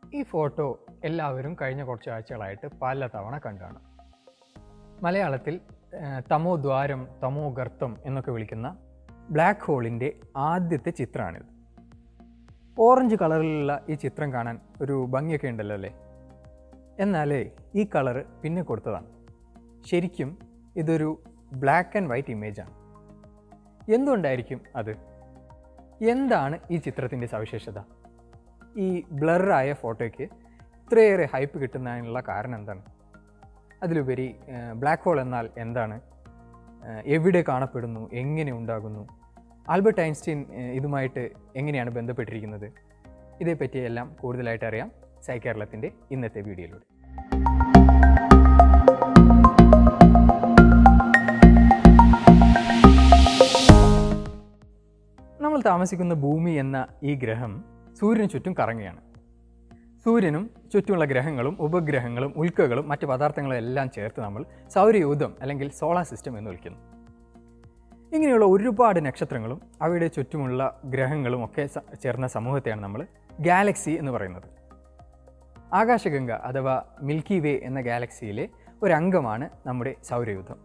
ഈ ഫോട്ടോ എല്ലാവരും കഴിഞ്ഞ കുറച്ച് ആഴ്ചകളായിട്ട് പല തവണ കണ്ടാണ് മലയാളത്തിൽ ആ, തമോ ദ്വാരം തമോ ഗർത്തം എന്നൊക്കെ വിളിക്കുന്ന ബ്ലാക്ക് ഹോളിൻ്റെ ആദ്യത്തെ ചിത്രമാണിത് ഓറഞ്ച് കളറിലുള്ള ഈ ചിത്രം കാണാൻ ഒരു ഭംഗിയൊക്കെ ഉണ്ടല്ലോ അല്ലേ എന്നാലേ ഈ കളറ് പിന്നെ കൊടുത്തതാണ് ശരിക്കും ഇതൊരു ബ്ലാക്ക് ആൻഡ് വൈറ്റ് ഇമേജാണ് എന്തുകൊണ്ടായിരിക്കും അത് എന്താണ് ഈ ചിത്രത്തിൻ്റെ സവിശേഷത ഈ ബ്ലറായ ഫോട്ടോയ്ക്ക് ഇത്രയേറെ ഹൈപ്പ് കിട്ടുന്നതിനുള്ള കാരണം എന്താണ് അതിലുപരി ബ്ലാക്ക് ഹോൾ എന്നാൽ എന്താണ് ഏഹ് എവിടെ കാണപ്പെടുന്നു എങ്ങനെ ഉണ്ടാകുന്നു ആൽബർട്ട് ഐൻസ്റ്റീൻ ഏഹ് ഇതുമായിട്ട് എങ്ങനെയാണ് ബന്ധപ്പെട്ടിരിക്കുന്നത് ഇതേപ്പറ്റിയെല്ലാം കൂടുതലായിട്ട് അറിയാം സൈ കേരളത്തിൻ്റെ ഇന്നത്തെ വീഡിയോയിലൂടെ നമ്മൾ താമസിക്കുന്ന ഭൂമി എന്ന ഈ ഗ്രഹം സൂര്യന് ചുറ്റും കറങ്ങുകയാണ് സൂര്യനും ചുറ്റുമുള്ള ഗ്രഹങ്ങളും ഉപഗ്രഹങ്ങളും ഉൽക്കകളും മറ്റ് പദാർത്ഥങ്ങളും എല്ലാം ചേർത്ത് നമ്മൾ സൗരയൂഥം അല്ലെങ്കിൽ സോളാർ സിസ്റ്റം എന്ന് വിളിക്കുന്നു ഇങ്ങനെയുള്ള ഒരുപാട് നക്ഷത്രങ്ങളും അവയുടെ ചുറ്റുമുള്ള ഗ്രഹങ്ങളും ഒക്കെ സ- ചേർന്ന സമൂഹത്തെയാണ് നമ്മൾ ഗാലക്സി എന്ന് പറയുന്നത് ആകാശഗംഗ അഥവാ മിൽക്കി വേ എന്ന ഗാലക്സിയിലെ ഒരംഗമാണ് നമ്മുടെ സൗരയൂഥം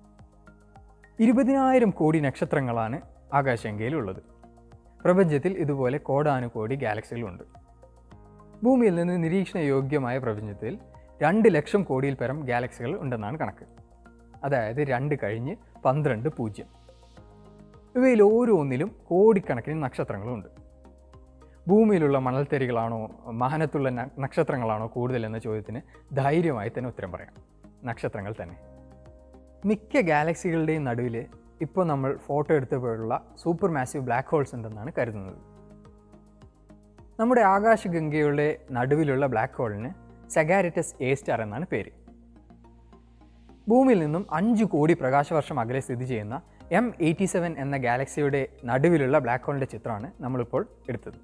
ഇരുപതിനായിരം കോടി നക്ഷത്രങ്ങളാണ് ആകാശഗംഗയിലുള്ളത് പ്രപഞ്ചത്തിൽ ഇതുപോലെ കോടാനുകോടി ഗാലക്സികളുണ്ട് ഭൂമിയിൽ നിന്ന് നിരീക്ഷണ യോഗ്യമായ പ്രപഞ്ചത്തിൽ രണ്ട് ലക്ഷം കോടിയിൽ പരം ഗാലക്സികൾ ഉണ്ടെന്നാണ് കണക്ക് അതായത് രണ്ട് കഴിഞ്ഞ് പന്ത്രണ്ട് പൂജ്യം ഇവയിൽ ഓരോന്നിലും കോടിക്കണക്കിന് നക്ഷത്രങ്ങളുണ്ട് ഭൂമിയിലുള്ള മണൽത്തരികളാണോ മഹനത്തുള്ള ന- നക്ഷത്രങ്ങളാണോ കൂടുതൽ എന്ന ചോദ്യത്തിന് ധൈര്യമായി തന്നെ ഉത്തരം പറയാം നക്ഷത്രങ്ങൾ തന്നെ മിക്ക ഗാലക്സികളുടെയും നടുവിൽ ഇപ്പോൾ നമ്മൾ ഫോട്ടോ എടുത്തപ്പോഴുള്ള സൂപ്പർ മാസീവ് ബ്ലാക്ക് ഹോൾസ് ഉണ്ടെന്നാണ് കരുതുന്നത് നമ്മുടെ ആകാശഗംഗയുടെ നടുവിലുള്ള ബ്ലാക്ക് ഹോളിന് സെഗാരിറ്റസ് എ സ്റ്റാർ എന്നാണ് പേര് ഭൂമിയിൽ നിന്നും അഞ്ച് കോടി പ്രകാശവർഷം അകലെ സ്ഥിതി ചെയ്യുന്ന എം എയ്റ്റി സെവൻ എന്ന ഗാലക്സിയുടെ നടുവിലുള്ള ബ്ലാക്ക് ഹോളിൻ്റെ ചിത്രമാണ് നമ്മളിപ്പോൾ എടുത്തത്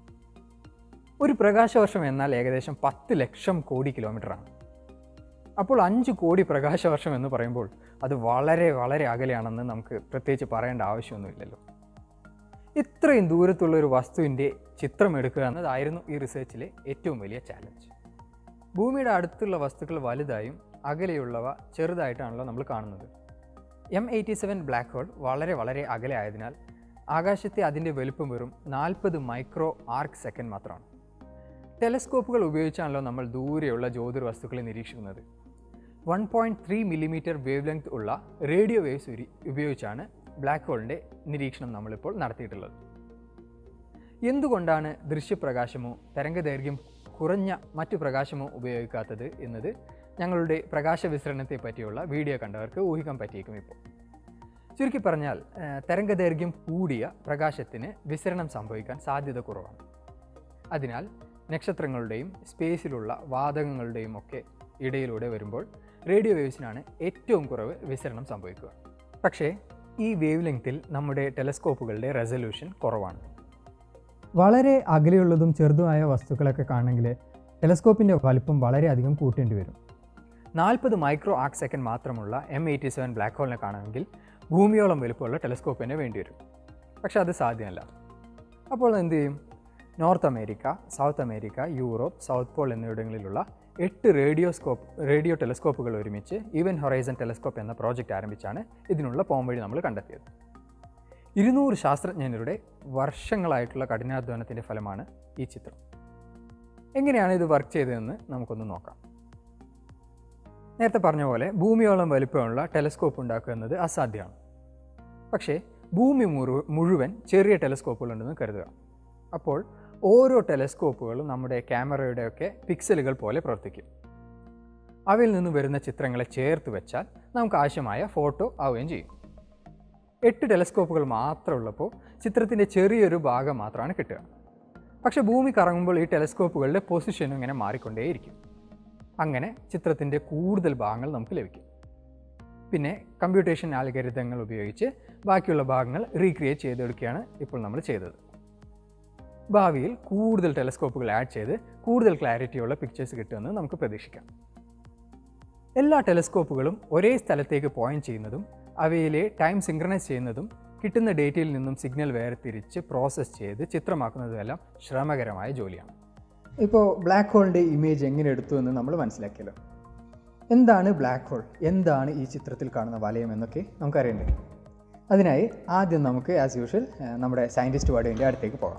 ഒരു പ്രകാശവർഷം എന്നാൽ ഏകദേശം പത്ത് ലക്ഷം കോടി കിലോമീറ്ററാണ് അപ്പോൾ അഞ്ച് കോടി പ്രകാശവർഷം എന്ന് പറയുമ്പോൾ അത് വളരെ വളരെ അകലെയാണെന്ന് നമുക്ക് പ്രത്യേകിച്ച് പറയേണ്ട ആവശ്യമൊന്നുമില്ലല്ലോ ഇത്രയും ദൂരത്തുള്ള ഒരു വസ്തുവിൻ്റെ ചിത്രം എടുക്കുക എന്നതായിരുന്നു ഈ റിസർച്ചിലെ ഏറ്റവും വലിയ ചാലഞ്ച് ഭൂമിയുടെ അടുത്തുള്ള വസ്തുക്കൾ വലുതായും അകലെയുള്ളവ ചെറുതായിട്ടാണല്ലോ നമ്മൾ കാണുന്നത് M eighty seven black hole വളരെ വളരെ അകലെ ആയതിനാൽ ആകാശത്തെ അതിൻ്റെ വലുപ്പം വെറും നാൽപ്പത് മൈക്രോ ആർക്ക് സെക്കൻഡ് മാത്രമാണ് ടെലസ്കോപ്പുകൾ ഉപയോഗിച്ചാണല്ലോ നമ്മൾ ദൂരെയുള്ള ജ്യോതിർ വസ്തുക്കളെ നിരീക്ഷിക്കുന്നത് one point three millimetre wavelength ഉള്ള റേഡിയോ വേവ്സ് ഉരി ഉപയോഗിച്ചാണ് ബ്ലാക്ക് ഹോളിൻ്റെ നിരീക്ഷണം നമ്മളിപ്പോൾ നടത്തിയിട്ടുള്ളത് എന്തുകൊണ്ടാണ് ദൃശ്യപ്രകാശമോ തരംഗദൈർഘ്യം കുറഞ്ഞ മറ്റു പ്രകാശമോ ഉപയോഗിക്കാത്തത് എന്നത് ഞങ്ങളുടെ പ്രകാശ വിസരണത്തെ പറ്റിയുള്ള വീഡിയോ കണ്ടവർക്ക് ഊഹിക്കാൻ പറ്റിയേക്കും ഇപ്പോൾ ചുരുക്കി പറഞ്ഞാൽ ആ, തരംഗദൈർഘ്യം കൂടിയ പ്രകാശത്തിന് വിസരണം സംഭവിക്കാൻ സാധ്യത കുറവാണ് അതിനാൽ നക്ഷത്രങ്ങളുടെയും സ്പേസിലുള്ള വാതകങ്ങളുടെയും ഒക്കെ ഇടയിലൂടെ വരുമ്പോൾ റേഡിയോ വേവ്സിനാണ് ഏറ്റവും കുറവ് വിസരണം സംഭവിക്കുക പക്ഷേ ഈ വേവ് ലെങ്ത്തിൽ നമ്മുടെ ടെലസ്കോപ്പുകളുടെ റെസൊല്യൂഷൻ കുറവാണ് വളരെ അകലെയുള്ളതും ചെറുതുമായ വസ്തുക്കളൊക്കെ കാണണമെങ്കിൽ ടെലസ്കോപ്പിൻ്റെ വലിപ്പം വളരെയധികം കൂട്ടേണ്ടി വരും നാൽപ്പത് മൈക്രോ ആർക്ക് സെക്കൻഡ് മാത്രമുള്ള എം എയ്റ്റി സെവൻ ബ്ലാക്ക് ഹോളിനെ കാണണമെങ്കിൽ ഭൂമിയോളം വലുപ്പമുള്ള ടെലസ്കോപ്പ് തന്നെ വേണ്ടി വരും പക്ഷെ അത് സാധ്യമല്ല അപ്പോൾ എന്ത് ചെയ്യും North America South America Europe South Pole എന്നിവിടങ്ങളിലുള്ള എട്ട് റേഡിയോസ്കോപ്പ് റേഡിയോ ടെലസ്കോപ്പുകൾ ഒരുമിച്ച് ഈവൻ ഹൊറൈസൺ ടെലസ്കോപ്പ് എന്ന പ്രോജക്റ്റ് ആരംഭിച്ചാണ് ഇതിനുള്ള പോംവഴി നമ്മൾ കണ്ടെത്തിയത് ഇരുന്നൂറ് ശാസ്ത്രജ്ഞരുടെ വർഷങ്ങളായിട്ടുള്ള കഠിനാധ്വാനത്തിൻ്റെ ഫലമാണ് ഈ ചിത്രം എങ്ങനെയാണ് ഇത് വർക്ക് ചെയ്തതെന്ന് നമുക്കൊന്ന് നോക്കാം നേരത്തെ പറഞ്ഞ പോലെ ഭൂമിയോളം വലുപ്പമുള്ള ടെലസ്കോപ്പ് ഉണ്ടാക്കുക എന്നത് അസാധ്യമാണ് പക്ഷേ ഭൂമി മുഴു- മുഴുവൻ ചെറിയ ടെലസ്കോപ്പുകളുണ്ടെന്ന് കരുതുക അപ്പോൾ ഓരോ ടെലസ്കോപ്പുകളും നമ്മുടെ ക്യാമറയുടെയൊക്കെ പിക്സലുകൾ പോലെ പ്രവർത്തിക്കും അവയിൽ നിന്ന് വരുന്ന ചിത്രങ്ങളെ ചേർത്ത് വെച്ചാൽ നമുക്ക് ആവശ്യമായ ഫോട്ടോ ആവുകയും ചെയ്യും എട്ട് ടെലസ്കോപ്പുകൾ മാത്രമുള്ളപ്പോൾ ചിത്രത്തിൻ്റെ ചെറിയൊരു ഭാഗം മാത്രമാണ് കിട്ടുക പക്ഷേ ഭൂമി കറങ്ങുമ്പോൾ ഈ ടെലസ്കോപ്പുകളുടെ പൊസിഷനും ഇങ്ങനെ മാറിക്കൊണ്ടേയിരിക്കും അങ്ങനെ ചിത്രത്തിൻ്റെ കൂടുതൽ ഭാഗങ്ങൾ നമുക്ക് ലഭിക്കും പിന്നെ കമ്പ്യൂട്ടേഷൻ ആൽഗരിതങ്ങൾ ഉപയോഗിച്ച് ബാക്കിയുള്ള ഭാഗങ്ങൾ റീക്രിയേറ്റ് ചെയ്തെടുക്കുകയാണ് ഇപ്പോൾ നമ്മൾ ചെയ്തത് ഭാവിയിൽ കൂടുതൽ ടെലസ്കോപ്പുകൾ ആഡ് ചെയ്ത് കൂടുതൽ ക്ലാരിറ്റിയുള്ള പിക്ചേഴ്സ് കിട്ടുമെന്ന് നമുക്ക് പ്രതീക്ഷിക്കാം എല്ലാ ടെലസ്കോപ്പുകളും ഒരേ സ്ഥലത്തേക്ക് പോയിന്റ് ചെയ്യുന്നതും അവയിലെ ടൈം സിങ്ക്രണൈസ് ചെയ്യുന്നതും കിട്ടുന്ന ഡേറ്റയിൽ നിന്നും സിഗ്നൽ വേർതിരിച്ച് പ്രോസസ്സ് ചെയ്ത് ചിത്രമാക്കുന്നതുമെല്ലാം ശ്രമകരമായ ജോലിയാണ് ഇപ്പോൾ ബ്ലാക്ക് ഹോളിൻ്റെ ഇമേജ് എങ്ങനെ എടുത്തു എന്ന് നമ്മൾ മനസ്സിലാക്കിയല്ലോ എന്താണ് ബ്ലാക്ക് ഹോൾ എന്താണ് ഈ ചിത്രത്തിൽ കാണുന്ന വലയം എന്നൊക്കെ നമുക്കറിയണ്ടേ അതിനായി ആദ്യം നമുക്ക് ആസ് യൂഷ്വൽ നമ്മുടെ സയൻറ്റിസ്റ്റ് വാർഡിൻ്റെ അടുത്തേക്ക് പോകാം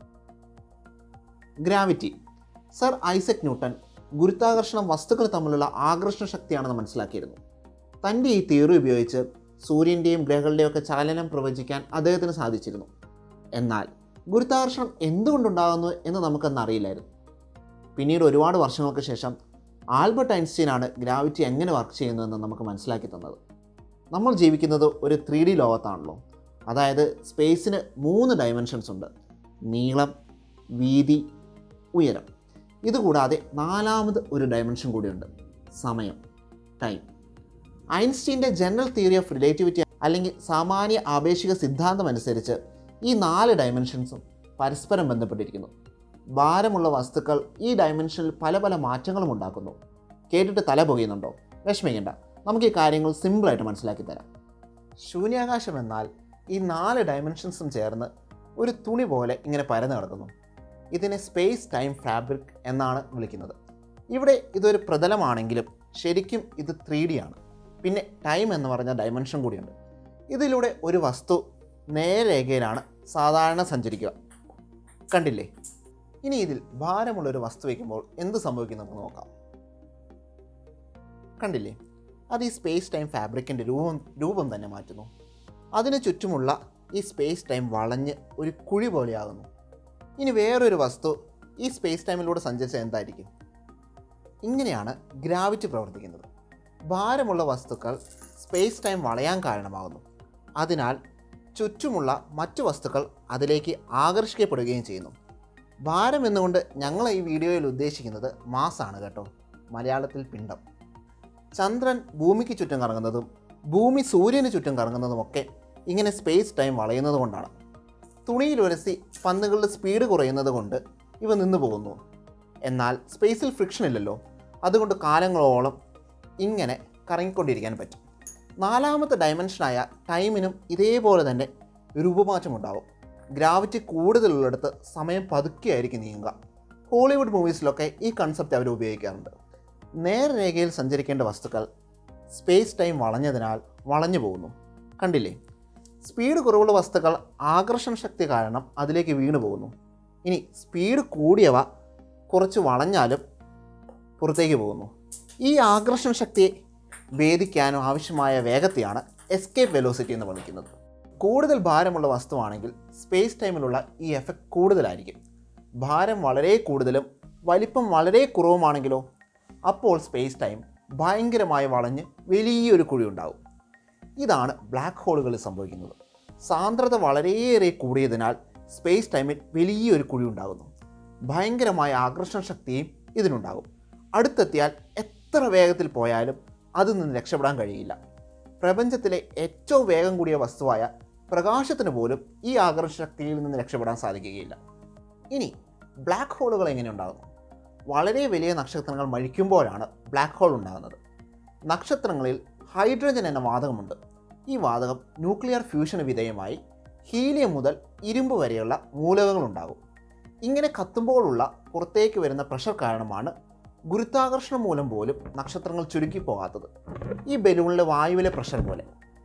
ഗ്രാവിറ്റി സർ ഐസക് ന്യൂട്ടൺ ഗുരുത്വാകർഷണം വസ്തുക്കൾ തമ്മിലുള്ള ആകർഷണ ശക്തിയാണെന്ന് മനസ്സിലാക്കിയിരുന്നു തൻ്റെ ഈ തിയറി ഉപയോഗിച്ച് സൂര്യൻ്റെയും ഗ്രഹങ്ങളുടെയും ഒക്കെ ചലനം പ്രവചിക്കാൻ അദ്ദേഹത്തിന് സാധിച്ചിരുന്നു എന്നാൽ ഗുരുത്വാകർഷണം എന്തുകൊണ്ടുണ്ടാകുന്നു എന്ന് നമുക്കന്ന് അറിയില്ലായിരുന്നു പിന്നീട് ഒരുപാട് വർഷങ്ങൾക്ക് ശേഷം ആൽബർട്ട് ഐൻസ്റ്റീനാണ് ഗ്രാവിറ്റി എങ്ങനെ വർക്ക് ചെയ്യുന്നതെന്ന് നമുക്ക് മനസ്സിലാക്കി തന്നത് നമ്മൾ ജീവിക്കുന്നത് ഒരു ത്രീ ഡി ലോകത്താണല്ലോ അതായത് സ്പേസിന് മൂന്ന് ഡയമെൻഷൻസ് ഉണ്ട് നീളം വീതി ഉയരം ഇതുകൂടാതെ നാലാമത് ഒരു ഡയമെൻഷൻ കൂടിയുണ്ട് സമയം ടൈം ഐൻസ്റ്റീൻ്റെ ജനറൽ തിയറി ഓഫ് റിലേറ്റിവിറ്റി അല്ലെങ്കിൽ സാമാന്യ ആപേക്ഷിക സിദ്ധാന്തം അനുസരിച്ച് ഈ നാല് ഡയമെൻഷൻസും പരസ്പരം ബന്ധപ്പെട്ടിരിക്കുന്നു ഭാരമുള്ള വസ്തുക്കൾ ഈ ഡയമെൻഷനിൽ പല പല മാറ്റങ്ങളും ഉണ്ടാക്കുന്നു കേട്ടിട്ട് തല പൊകിയുന്നുണ്ടോ വിഷമിക്കണ്ട നമുക്ക് ഈ കാര്യങ്ങൾ സിമ്പിളായിട്ട് മനസ്സിലാക്കി തരാം ശൂന്യാകാശം എന്നാൽ ഈ നാല് ഡയമെൻഷൻസും ചേർന്ന് ഒരു തുണി പോലെ ഇങ്ങനെ പരന്നു കിടക്കുന്നു ഇതിനെ സ്പേസ് ടൈം ഫാബ്രിക് എന്നാണ് വിളിക്കുന്നത് ഇവിടെ ഇതൊരു പ്രതലമാണെങ്കിലും ശരിക്കും ഇത് ത്രീ ഡി ആണ് പിന്നെ ടൈം എന്ന് പറഞ്ഞ ഡയമെൻഷൻ കൂടിയുണ്ട് ഇതിലൂടെ ഒരു വസ്തു നേരരേഖയിലാണ് സാധാരണ സഞ്ചരിക്കുക കണ്ടില്ലേ ഇനി ഇതിൽ ഭാരമുള്ള ഒരു വസ്തു വയ്ക്കുമ്പോൾ എന്ത് സംഭവിക്കും നമുക്ക് നോക്കാം കണ്ടില്ലേ അത് ഈ സ്പേസ് ടൈം ഫാബ്രിക്കിൻ്റെ രൂപം രൂപം തന്നെ മാറ്റുന്നു അതിന് ചുറ്റുമുള്ള ഈ സ്പേസ് ടൈം വളഞ്ഞ് ഒരു കുഴി പോലെയാകുന്നു ഇനി വേറൊരു വസ്തു ഈ സ്പേസ് ടൈമിലൂടെ സഞ്ചരിച്ചാൽ എന്തായിരിക്കും ഇങ്ങനെയാണ് ഗ്രാവിറ്റി പ്രവർത്തിക്കുന്നത് ഭാരമുള്ള വസ്തുക്കൾ സ്പേസ് ടൈം വളയാൻ കാരണമാകുന്നു അതിനാൽ ചുറ്റുമുള്ള മറ്റു വസ്തുക്കൾ അതിലേക്ക് ആകർഷിക്കപ്പെടുകയും ചെയ്യുന്നു ഭാരം എന്നുകൊണ്ട് ഞങ്ങൾ ഈ വീഡിയോയിൽ ഉദ്ദേശിക്കുന്നത് മാസാണ് കേട്ടോ മലയാളത്തിൽ പിണ്ഡം ചന്ദ്രൻ ഭൂമിക്ക് ചുറ്റും കറങ്ങുന്നതും ഭൂമി സൂര്യന് ചുറ്റും കറങ്ങുന്നതുമൊക്കെ ഇങ്ങനെ സ്പേസ് ടൈം വളയുന്നത് കൊണ്ടാണ് തുണിയിൽ ഉരസി പന്തുകളുടെ സ്പീഡ് കുറയുന്നത് കൊണ്ട് ഇവ നിന്നു പോകുന്നു എന്നാൽ സ്പേസിൽ ഫ്രിക്ഷൻ ഇല്ലല്ലോ അതുകൊണ്ട് കാലങ്ങളോളം ഇങ്ങനെ കറങ്ങിക്കൊണ്ടിരിക്കാൻ പറ്റും നാലാമത്തെ ഡയമെൻഷനായ ടൈമിനും ഇതേപോലെ തന്നെ രൂപമാറ്റമുണ്ടാവും ഗ്രാവിറ്റി കൂടുതലുള്ളിടത്ത് സമയം പതുക്കെയായിരിക്കും നീങ്ങുക ഹോളിവുഡ് മൂവീസിലൊക്കെ ഈ കൺസെപ്റ്റ് അവർ ഉപയോഗിക്കാറുണ്ട് നേർരേഖയിൽ സഞ്ചരിക്കേണ്ട വസ്തുക്കൾ സ്പേസ് ടൈം വളഞ്ഞതിനാൽ വളഞ്ഞു പോകുന്നു കണ്ടില്ലേ സ്പീഡ് കുറവുള്ള വസ്തുക്കൾ ആകർഷണ ശക്തി കാരണം അതിലേക്ക് വീണു പോകുന്നു ഇനി സ്പീഡ് കൂടിയവ കുറച്ച് വളഞ്ഞാലും പുറത്തേക്ക് പോകുന്നു ഈ ആകർഷണ ശക്തിയെ ഭേദിക്കാനും ആവശ്യമായ വേഗത്തെയാണ് എസ്കേപ്പ് വെലോസിറ്റി എന്ന് വിളിക്കുന്നത് കൂടുതൽ ഭാരമുള്ള വസ്തുവാണെങ്കിൽ സ്പേസ് ടൈമിലുള്ള ഈ എഫക്റ്റ് കൂടുതലായിരിക്കും ഭാരം വളരെ കൂടുതലും വലിപ്പം വളരെ കുറവുമാണെങ്കിലോ അപ്പോൾ സ്പേസ് ടൈം ഭയങ്കരമായി വളഞ്ഞ് വലിയൊരു കുഴി ഉണ്ടാവും ഇതാണ് ബ്ലാക്ക് ഹോളുകളിൽ സംഭവിക്കുന്നത് സാന്ദ്രത വളരെയേറെ കൂടിയതിനാൽ സ്പേസ് ടൈമിൽ വലിയൊരു കുഴി ഉണ്ടാകുന്നു ഭയങ്കരമായ ആകർഷണ ശക്തിയും ഇതിനുണ്ടാകും അടുത്തെത്തിയാൽ എത്ര വേഗത്തിൽ പോയാലും അതിൽ നിന്ന് രക്ഷപ്പെടാൻ കഴിയില്ല പ്രപഞ്ചത്തിലെ ഏറ്റവും വേഗം കൂടിയ വസ്തുവായ പ്രകാശത്തിന് പോലും ഈ ആകർഷണ ശക്തിയിൽ നിന്ന് രക്ഷപ്പെടാൻ സാധിക്കുകയില്ല ഇനി ബ്ലാക്ക് ഹോളുകൾ എങ്ങനെ ഉണ്ടാകുന്നു വളരെ വലിയ നക്ഷത്രങ്ങൾ മഴിക്കുമ്പോഴാണ് ബ്ലാക്ക് ഹോൾ ഉണ്ടാകുന്നത് നക്ഷത്രങ്ങളിൽ ഹൈഡ്രജൻ എന്ന വാതകമുണ്ട് ഈ വാതകം ന്യൂക്ലിയർ ഫ്യൂഷന് വിധേയമായി ഹീലിയം മുതൽ ഇരുമ്പ് വരെയുള്ള മൂലകങ്ങൾ ഉണ്ടാകും ഇങ്ങനെ കത്തുമ്പോഴുള്ള പുറത്തേക്ക് വരുന്ന പ്രഷർ കാരണമാണ് ഗുരുത്വാകർഷണം മൂലം പോലും നക്ഷത്രങ്ങൾ ചുരുക്കി പോകാത്തത് ഈ ബലൂണിലെ വായുവിലെ പ്രഷർ പോലെ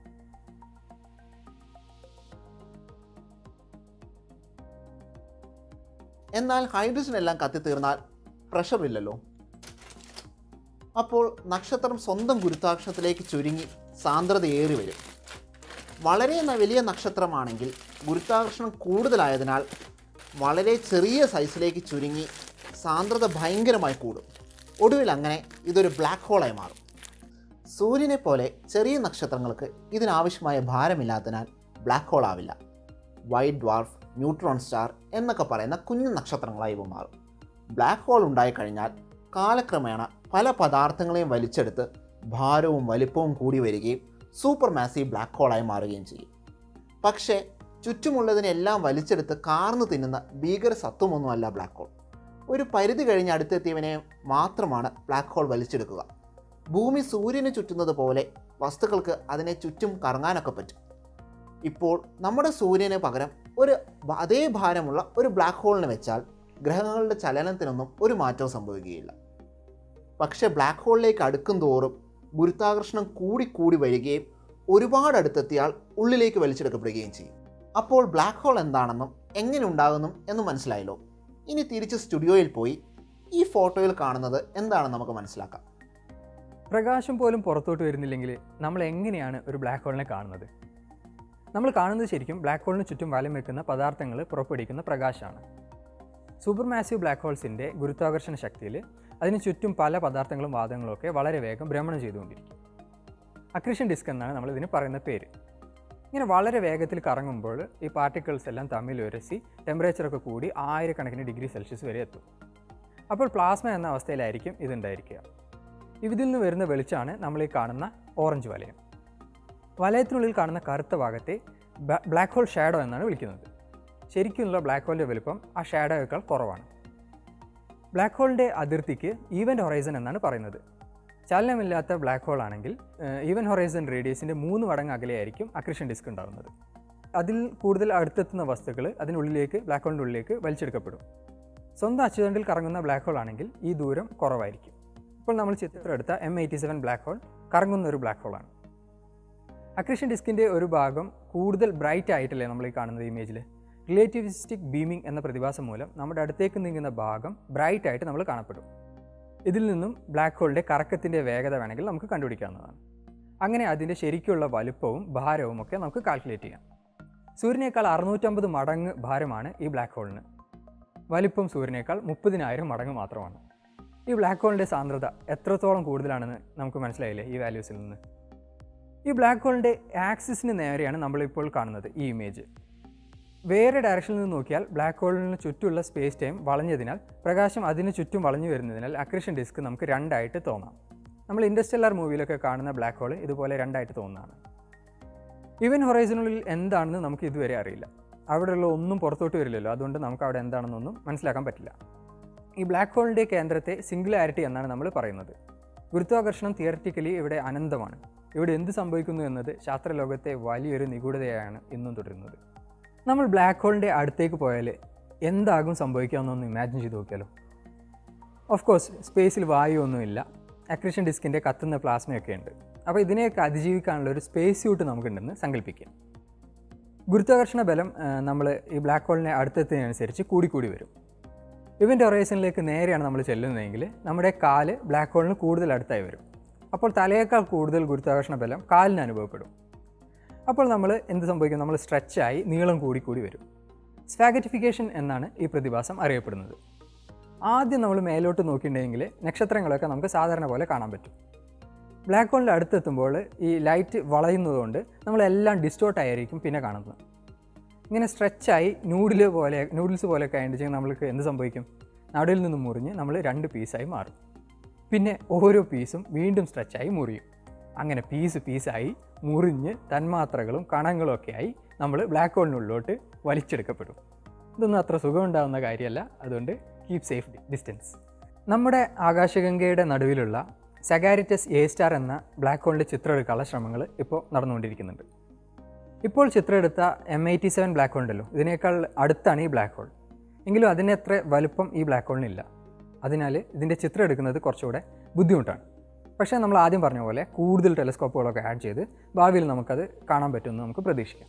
എന്നാൽ ഹൈഡ്രജൻ എല്ലാം കത്തിത്തീർന്നാൽ പ്രഷർ ഇല്ലല്ലോ അപ്പോൾ നക്ഷത്രം സ്വന്തം ഗുരുത്വാകർഷണത്തിലേക്ക് ചുരുങ്ങി സാന്ദ്രത ഏറി വരും വളരെ ന- വലിയ നക്ഷത്രമാണെങ്കിൽ ഗുരുത്വാകർഷണം കൂടുതലായതിനാൽ വളരെ ചെറിയ സൈസിലേക്ക് ചുരുങ്ങി സാന്ദ്രത ഭയങ്കരമായി കൂടും ഒടുവിൽ അങ്ങനെ ഇതൊരു ബ്ലാക്ക് ഹോളായി മാറും സൂര്യനെ പോലെ ചെറിയ നക്ഷത്രങ്ങൾക്ക് ഇതിനാവശ്യമായ ഭാരമില്ലാത്തതിനാൽ ബ്ലാക്ക് ഹോൾ ആവില്ല വൈറ്റ് ഡ്വാർഫ് ന്യൂട്രോൺ സ്റ്റാർ എന്നൊക്കെ പറയുന്ന കുഞ്ഞു നക്ഷത്രങ്ങളായി ഇവ മാറും ബ്ലാക്ക് ഹോൾ ഉണ്ടായിക്കഴിഞ്ഞാൽ കാലക്രമേണ പല പദാർത്ഥങ്ങളെയും വലിച്ചെടുത്ത് ഭാരവും വലിപ്പവും കൂടി വരികയും സൂപ്പർ മാസീവ് ബ്ലാക്ക് ഹോളായി മാറുകയും ചെയ്യും പക്ഷേ ചുറ്റുമുള്ളതിനെല്ലാം വലിച്ചെടുത്ത് കാർന്നു തിന്നുന്ന ഭീകര സത്വമൊന്നുമല്ല ബ്ലാക്ക് ഹോൾ ഒരു പരിധി കഴിഞ്ഞ് അടുത്തെത്തിയവനെ മാത്രമാണ് ബ്ലാക്ക് ഹോൾ വലിച്ചെടുക്കുക ഭൂമി സൂര്യന് ചുറ്റുന്നത് പോലെ വസ്തുക്കൾക്ക് അതിനെ ചുറ്റും കറങ്ങാനൊക്കെ പറ്റും ഇപ്പോൾ നമ്മുടെ സൂര്യന് പകരം ഒരു ഭ- അതേ ഭാരമുള്ള ഒരു ബ്ലാക്ക് ഹോളിനെ വെച്ചാൽ ഗ്രഹങ്ങളുടെ ചലനത്തിനൊന്നും ഒരു മാറ്റവും സംഭവിക്കുകയില്ല പക്ഷേ ബ്ലാക്ക് ഹോളിലേക്ക് അടുക്കും തോറും ഗുരുത്വാകർഷണം കൂടി കൂടി വരികയും ഒരുപാട് അടുത്തെത്തിയാൽ ഉള്ളിലേക്ക് വലിച്ചെടുക്കപ്പെടുകയും ചെയ്യും അപ്പോൾ ബ്ലാക്ക് ഹോൾ എന്താണെന്നും എങ്ങനെ ഉണ്ടാകുന്നും എന്ന് മനസ്സിലായല്ലോ ഇനി തിരിച്ച് സ്റ്റുഡിയോയിൽ പോയി ഈ ഫോട്ടോയിൽ കാണുന്നത് എന്താണെന്ന് നമുക്ക് മനസ്സിലാക്കാം പ്രകാശം പോലും പുറത്തോട്ട് വരുന്നില്ലെങ്കിൽ നമ്മൾ എങ്ങനെയാണ് ഒരു ബ്ലാക്ക് ഹോളിനെ കാണുന്നത് നമ്മൾ കാണുന്നത് ശരിക്കും ബ്ലാക്ക് ഹോളിന് ചുറ്റും വലം വെക്കുന്ന പദാർത്ഥങ്ങൾ പുറപ്പെടുവിക്കുന്ന പ്രകാശമാണ് സൂപ്പർ മാസീവ് ബ്ലാക്ക് ഹോൾസിൻ്റെ ഗുരുത്വാകർഷണ ശക്തിയിൽ അതിന് ചുറ്റും പല പദാർത്ഥങ്ങളും വാദങ്ങളും ഒക്കെ വളരെ വേഗം ഭ്രമണം ചെയ്തുകൊണ്ടിരിക്കും അക്രിഷൻ ഡിസ്ക് എന്നാണ് നമ്മൾ ഇതിന് പറയുന്ന പേര് ഇങ്ങനെ വളരെ വേഗത്തിൽ കറങ്ങുമ്പോൾ ഈ പാർട്ടിക്കിൾസ് എല്ലാം തമ്മിൽ ഉരസി ടെമ്പറേച്ചറൊക്കെ കൂടി ആയിരക്കണക്കിന് ഡിഗ്രി സെൽഷ്യസ് വരെ എത്തും അപ്പോൾ പ്ലാസ്മ എന്ന അവസ്ഥയിലായിരിക്കും ഇതുണ്ടായിരിക്കുക ഇതിൽ നിന്ന് വരുന്ന വെളിച്ചമാണ് നമ്മൾ ഈ കാണുന്ന ഓറഞ്ച് വലയം വലയത്തിനുള്ളിൽ കാണുന്ന കറുത്ത ഭാഗത്തെ ബ്ലാക്ക് ഹോൾ ഷാഡോ എന്നാണ് വിളിക്കുന്നത് ശരിക്കുമുള്ള ബ്ലാക്ക് ഹോളിൻ്റെ വലുപ്പം ആ ഷാഡോയേക്കാൾ കുറവാണ് ബ്ലാക്ക് ഹോളിൻ്റെ അതിർത്തിക്ക് ഈവൻറ്റ് ഹൊറൈസൺ എന്നാണ് പറയുന്നത് ചലനമില്ലാത്ത ബ്ലാക്ക് ഹോൾ ആണെങ്കിൽ ഈവൻ ഹൊറൈസൺ റേഡിയസിൻ്റെ മൂന്ന് മടങ്ങ് അകലെയായിരിക്കും അക്രിഷൻ ഡിസ്ക് ഉണ്ടാകുന്നത് അതിൽ കൂടുതൽ അടുത്തെത്തുന്ന വസ്തുക്കൾ അതിനുള്ളിലേക്ക് ബ്ലാക്ക് ഹോളിൻ്റെ ഉള്ളിലേക്ക് വലിച്ചെടുക്കപ്പെടും സ്വന്തം അച്ചുതണ്ടിൽ കറങ്ങുന്ന ബ്ലാക്ക് ഹോൾ ആണെങ്കിൽ ഈ ദൂരം കുറവായിരിക്കും ഇപ്പോൾ നമ്മൾ ചിത്രം എടുത്ത M eighty seven black hole കറങ്ങുന്ന ഒരു ബ്ലാക്ക് ഹോളാണ് അക്രിഷൻ ഡിസ്കിൻ്റെ ഒരു ഭാഗം കൂടുതൽ ബ്രൈറ്റ് ആയിട്ടല്ലേ നമ്മൾ ഈ കാണുന്ന ഇമേജിൽ റിലേറ്റിവിസ്റ്റിക് ബീമിംഗ് എന്ന പ്രതിഭാസം മൂലം നമ്മുടെ അടുത്തേക്ക് നീങ്ങുന്ന ഭാഗം ബ്രൈറ്റ് ആയിട്ട് നമ്മൾ കാണപ്പെടും ഇതിൽ നിന്നും ബ്ലാക്ക് ഹോളിൻ്റെ കറക്കത്തിൻ്റെ വേഗത വേണമെങ്കിൽ നമുക്ക് കണ്ടുപിടിക്കാവുന്നതാണ് അങ്ങനെ അതിൻ്റെ ശരിക്കുള്ള വലുപ്പവും ഭാരവും ഒക്കെ നമുക്ക് കാൽക്കുലേറ്റ് ചെയ്യാം സൂര്യനേക്കാൾ അറുന്നൂറ്റമ്പത് മടങ്ങ് ഭാരമാണ് ഈ ബ്ലാക്ക് ഹോളിന് വലിപ്പം സൂര്യനേക്കാൾ മുപ്പതിനായിരം മടങ്ങ് മാത്രമാണ് ഈ ബ്ലാക്ക് ഹോളിൻ്റെ സാന്ദ്രത എത്രത്തോളം കൂടുതലാണെന്ന് നമുക്ക് മനസ്സിലായില്ലേ ഈ വാല്യൂസിൽ നിന്ന് ഈ ബ്ലാക്ക് ഹോളിൻ്റെ ആക്സിസിന് നേരെയാണ് നമ്മളിപ്പോൾ കാണുന്നത് ഈ ഇമേജ് വേറെ ഡയറക്ഷനിൽ നിന്ന് നോക്കിയാൽ ബ്ലാക്ക് ഹോളിന് ചുറ്റുമുള്ള സ്പേസ് ടൈം വളഞ്ഞതിനാൽ പ്രകാശം അതിന് ചുറ്റും വളഞ്ഞു വരുന്നതിനാൽ അക്രിഷൻ ഡിസ്ക് നമുക്ക് രണ്ടായിട്ട് തോന്നാം നമ്മൾ ഇൻഡസ്ട്രിയലർ മൂവിയിലൊക്കെ കാണുന്ന ബ്ലാക്ക് ഹോൾ ഇതുപോലെ രണ്ടായിട്ട് തോന്നുന്നതാണ് ഇവൻ ഹൊറൈസണുള്ളിൽ എന്താണെന്ന് നമുക്ക് ഇതുവരെ അറിയില്ല അവിടെയുള്ള ഒന്നും പുറത്തോട്ട് വരില്ലല്ലോ അതുകൊണ്ട് നമുക്ക് അവിടെ എന്താണെന്നൊന്നും മനസ്സിലാക്കാൻ പറ്റില്ല ഈ ബ്ലാക്ക് ഹോളിൻ്റെ കേന്ദ്രത്തെ സിംഗുലാരിറ്റി എന്നാണ് നമ്മൾ പറയുന്നത് ഗുരുത്വാകർഷണം തിയററ്റിക്കലി ഇവിടെ അനന്തമാണ് ഇവിടെ എന്ത് സംഭവിക്കുന്നു എന്നത് ശാസ്ത്രലോകത്തെ വലിയൊരു നിഗൂഢതയാണ് ഇന്നും തുടരുന്നത് നമ്മൾ ബ്ലാക്ക് ഹോളിൻ്റെ അടുത്തേക്ക് പോയാൽ എന്താകും സംഭവിക്കാമെന്നൊന്ന് ഇമാജിൻ ചെയ്ത് നോക്കിയാലോ ഓഫ് കോഴ്സ് സ്പേസിൽ വായു ഒന്നുമില്ല അക്രിഷൻ ഡിസ്കിൻ്റെ കത്തുന്ന പ്ലാസ്മയൊക്കെ ഉണ്ട് അപ്പോൾ ഇതിനെയൊക്കെ അതിജീവിക്കാനുള്ള ഒരു സ്പേസ് സ്യൂട്ട് നമുക്കുണ്ടെന്ന് സങ്കല്പിക്കാം ഗുരുത്വാകർഷണ ബലം നമ്മൾ ഈ ബ്ലാക്ക് ഹോളിനെ അടുത്തെത്തുന്നതിനനുസരിച്ച് കൂടിക്കൂടി വരും ഇവൻ്റെ ഒറേഷനിലേക്ക് നേരെയാണ് നമ്മൾ ചെല്ലുന്നതെങ്കിൽ നമ്മുടെ കാല് ബ്ലാക്ക് ഹോളിന് കൂടുതൽ അടുത്തായി വരും അപ്പോൾ തലയേക്കാൾ കൂടുതൽ ഗുരുത്വാകർഷണ ബലം കാലിന് അനുഭവപ്പെടും അപ്പോൾ നമ്മൾ എന്ത് സംഭവിക്കും നമ്മൾ സ്ട്രെച്ചായി നീളം കൂടി കൂടി വരും സ്വാഗറ്റിഫിക്കേഷൻ എന്നാണ് ഈ പ്രതിഭാസം അറിയപ്പെടുന്നത് ആദ്യം നമ്മൾ മേലോട്ട് നോക്കിയിട്ടുണ്ടെങ്കിൽ നക്ഷത്രങ്ങളൊക്കെ നമുക്ക് സാധാരണ പോലെ കാണാൻ പറ്റും ബ്ലാക്ക് ഹോളിൻ്റെ അടുത്തെത്തുമ്പോൾ ഈ ലൈറ്റ് വളയുന്നതുകൊണ്ട് നമ്മളെല്ലാം ഡിസ്റ്റോർട്ട് ആയിരിക്കും പിന്നെ കാണുന്നത് ഇങ്ങനെ സ്ട്രെച്ചായി നൂഡിൽ പോലെ നൂഡിൽസ് പോലെയൊക്കെ ആയിട്ട് നമ്മൾക്ക് എന്ത് സംഭവിക്കും നടുവിൽ നിന്ന് മുറിഞ്ഞ് നമ്മൾ രണ്ട് പീസായി മാറും പിന്നെ ഓരോ പീസും വീണ്ടും സ്ട്രെച്ചായി മുറിയും അങ്ങനെ പീസ് പീസായി മുറിഞ്ഞ് തന്മാത്രകളും കണങ്ങളും ഒക്കെ ആയി നമ്മൾ ബ്ലാക്ക് ഹോളിനുള്ളിലോട്ട് വലിച്ചെടുക്കപ്പെടും ഇതൊന്നും അത്ര സുഖമുണ്ടാകുന്ന കാര്യമല്ല അതുകൊണ്ട് കീപ് സേഫ് ഡിസ്റ്റൻസ് നമ്മുടെ ആകാശഗംഗയുടെ നടുവിലുള്ള സഗാരിറ്റസ് എ സ്റ്റാർ എന്ന ബ്ലാക്ക് ഹോളിൻ്റെ ചിത്രം എടുക്കാനുള്ള ശ്രമങ്ങൾ ഇപ്പോൾ നടന്നുകൊണ്ടിരിക്കുന്നുണ്ട് ഇപ്പോൾ ചിത്രം എടുത്ത M eighty seven black hole ഉണ്ടല്ലോ ഇതിനേക്കാൾ അടുത്താണ് ഈ ബ്ലാക്ക് ഹോൾ എങ്കിലും അതിനത്ര വലുപ്പം ഈ ബ്ലാക്ക് ഹോളിനില്ല അതിനാൽ ഇതിൻ്റെ ചിത്രം എടുക്കുന്നത് കുറച്ചുകൂടെ ബുദ്ധിമുട്ടാണ് പക്ഷേ നമ്മൾ ആദ്യം പറഞ്ഞ പോലെ കൂടുതൽ ടെലസ്കോപ്പുകളൊക്കെ ആഡ് ചെയ്ത് ഭാവിയിൽ നമുക്കത് കാണാൻ പറ്റുമെന്ന് നമുക്ക് പ്രതീക്ഷിക്കാം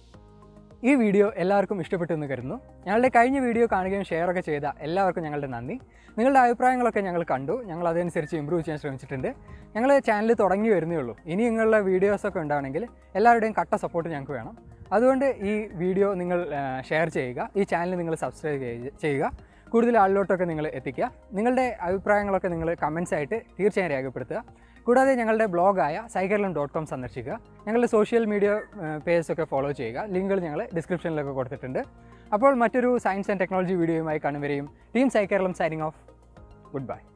ഈ വീഡിയോ എല്ലാവർക്കും ഇഷ്ടപ്പെട്ടു എന്ന് കരുതുന്നു ഞങ്ങളുടെ കഴിഞ്ഞ വീഡിയോ കാണുകയും ഷെയറൊക്കെ ചെയ്ത എല്ലാവർക്കും ഞങ്ങളുടെ നന്ദി നിങ്ങളുടെ അഭിപ്രായങ്ങളൊക്കെ ഞങ്ങൾ കണ്ടു ഞങ്ങൾ അതനുസരിച്ച് ഇമ്പ്രൂവ് ചെയ്യാൻ ശ്രമിച്ചിട്ടുണ്ട് ഞങ്ങൾ ചാനൽ തുടങ്ങി വരുന്നേ ഉള്ളൂ ഇനി നിങ്ങളുടെ വീഡിയോസൊക്കെ ഉണ്ടാവണമെങ്കിൽ എല്ലാവരുടെയും കട്ട സപ്പോർട്ട് ഞങ്ങൾക്ക് വേണം അതുകൊണ്ട് ഈ വീഡിയോ നിങ്ങൾ ഷെയർ ചെയ്യുക ഈ ചാനൽ നിങ്ങൾ സബ്സ്ക്രൈബ് ചെയ്യുക കൂടുതൽ ആളിലോട്ടൊക്കെ നിങ്ങൾ എത്തിക്കുക നിങ്ങളുടെ അഭിപ്രായങ്ങളൊക്കെ നിങ്ങൾ കമൻസ് ആയിട്ട് തീർച്ചയായും രേഖപ്പെടുത്തുക കൂടാതെ ഞങ്ങളുടെ ബ്ലോഗായ സൈക്കേർലം ഡോട്ട് കോം സന്ദർശിക്കുക ഞങ്ങളുടെ സോഷ്യൽ മീഡിയ പേജസ് ഒക്കെ ഫോളോ ചെയ്യുക ലിങ്കുകൾ ഞങ്ങൾ ഡിസ്ക്രിപ്ഷനിലൊക്കെ കൊടുത്തിട്ടുണ്ട് അപ്പോൾ മറ്റൊരു സയൻസ് ആൻഡ് ടെക്നോളജി വീഡിയോയുമായി കാണുവരെയും ടീം സൈക്കേർലം സൈനിങ് ഓഫ് ഗുഡ് ബൈ